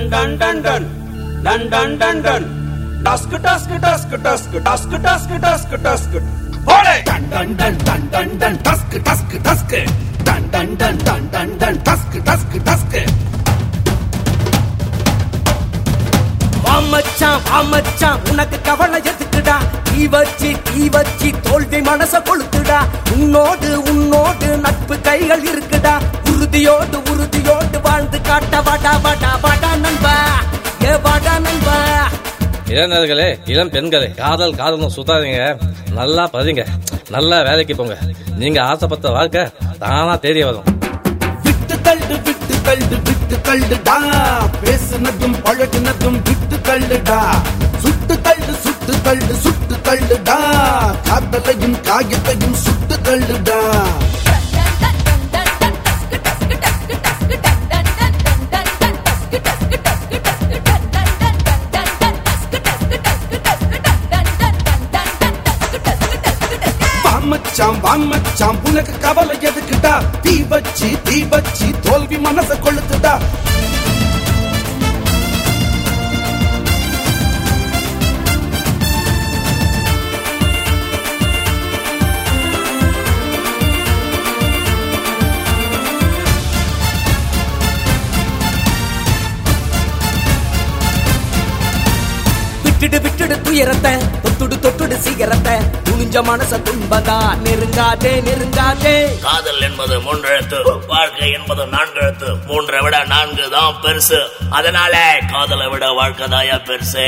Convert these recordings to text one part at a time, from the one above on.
Ton டன் டன் டன் டன் டன் டன் டன் டஸ்க் டஸ்க் டஸ்க் டஸ்க் டஸ்க் டஸ்க் டஸ்க் டஸ்க் போடே டன் டன் டன் டன் டன் டன் டஸ்க் டஸ்க் டஸ்க் டன் டன் டன் டன் டன் டன் டஸ்க் டஸ்க் டஸ்க் வாமச்சான் வாமச்சான் உனக்கு கவலை எதுக்குடா தீ வச்சு தீ வச்சு தோல்வி மனச கொளுத்துடா உன்னோடு உன்னோடு நட்பு கைகள் இருக்குடா உறுதியோடு உறுதியோடு வாழ்ந்து காட்ட வாடா வாடா வாடா நண்பா ஏ வாடா நண்பா இளைஞர்களே இளம் பெண்களே காதல் காதல்னு சுத்தாதீங்க நல்லா பதிங்க நல்லா வேலைக்கு போங்க நீங்க ஆசைப்பட்ட வாழ்க்கை தானா தேடி வரும் விட்டு தள்ளு விட்டு தள்ளு விட்டு தள்ளுடா பேசுனதும் பழகுனதும் விட்டு தள்ளுடா சுட்டு தள்ளு சுட்டு தள்ளு சுட்டு தள்ளுடா காதலையும் காயத்தையும் சுட்டு தள்ளுடா வாமச்சாம் வாமச்சாம் உனக்கு கவலை எதுக்குடா தீ வச்சு தீ வச்சு தோல்வி மனச கொளுத்துடா விட்டுடு விட்டுடு துயரத்தை தொட்டுடு தொட்டுடு சீக்கிரத்தை துணிஞ்ச மனச துன்பதா நெருங்காதே நெருங்காதே காதல் என்பது மூன்றெழுத்து வாழ்க்கை என்பது நான்கு எழுத்து மூன்றை விட நான்கு தான் பெருசு அதனால காதலை விட வாழ்க்கை தாயா பெருசு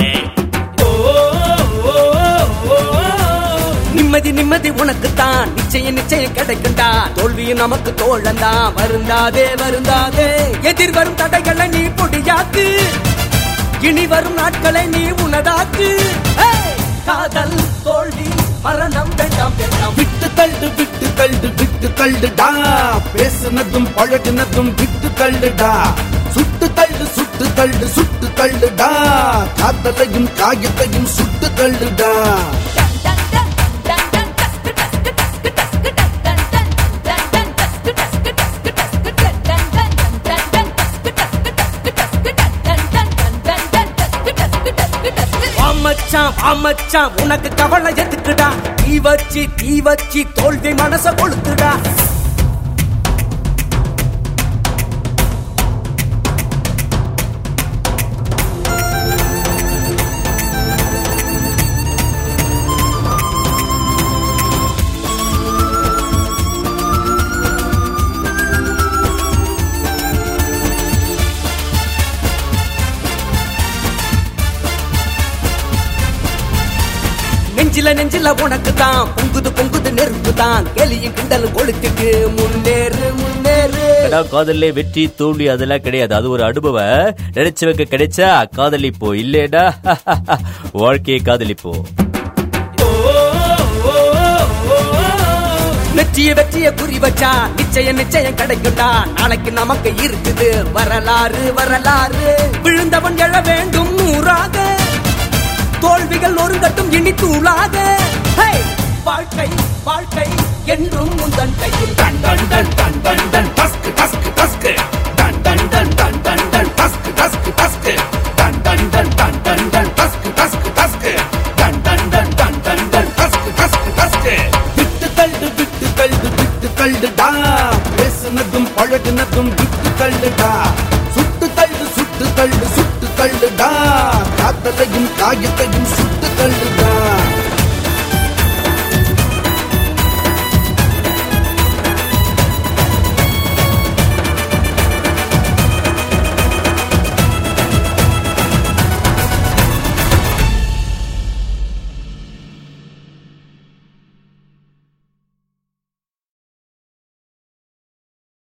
நிம்மதி நிம்மதி உனக்கு தான் நிச்சயம் நிச்சயம் கிடைக்கும்டா தோல்வியும் நமக்கு தோழந்தான் வருந்தாதே வருந்தாதே எதிர்வரும் தடைகளை நீ பொடியாக்கு இனி வரும் நாட்களை நீ உனதாக்கு ஏய்! காதல் தோல்வி மரணம் வேண்டாம் வேண்டாம் விட்டு தள்ளு விட்டு தள்ளு விட்டு தள்ளுடா பேசுனதும் பழகுனதும் விட்டு தள்ளுடா சுட்டு தள்ளு சுட்டு தள்ளு சுட்டு தள்ளுடா காதலையும் காயத்தையும் சுட்டு தள்ளுடா ஆமச்சான் ஆமச்சான் உனக்கு கவலை எதுக்குடா தீ வச்சு தீ வச்சு தோல்வி மனச கொளுத்துடா நெஞ்சில நெஞ்சில உனக்கு தான் பொங்குது பொங்குது நெருப்பு தான் எலியும் கிண்டலும் கொளுத்துக்கு முன்னேறு முன்னேறு கடா காதல்ல வெற்றி தோல்வி அதெல்லாம் கிடையாது அது ஒரு அனுபவம் நினைச்சவங்க கிடைச்சா காதலிப்போ இல்லேடா வாழ்க்கையை காதலிப்போ வெற்றிய வெற்றிய குறி வச்சா நிச்சயம் நிச்சயம் கிடைக்கும்டா நாளைக்கு நமக்கு இருக்குது வரலாறு வரலாறு விழுந்தவன் எழ வேண்டும் நூறாக தோல்விகள் ஒருங்கட்டும் இனி தூளாக ஹே! வாழ்க்கை வாழ்க்கை என்றும் முந்தன் கையில் டன் டன் டன் டன் டன் டன் டஸ்க் டஸ்க் டஸ்க் டன் டன் டன் டன் டன் டன் டஸ்க் டஸ்க் டஸ்க் டன் டன் டன் டன் டன் டன் டஸ்க் டஸ்க் டஸ்க் டன் டன் டன் டன் டன் டன் டஸ்க் டஸ்க் டஸ்க் விட்டு தள்ளு விட்டு தள்ளு விட்டு தள்ளுடா பேசுனதும் பழகுனதும் விட்டு தள்ளுடா சுட்டு தள்ளு சுட்டு தள்ளு சுட்டு தள்ளுடா காதலையும் காயத்தையும் சுட்டு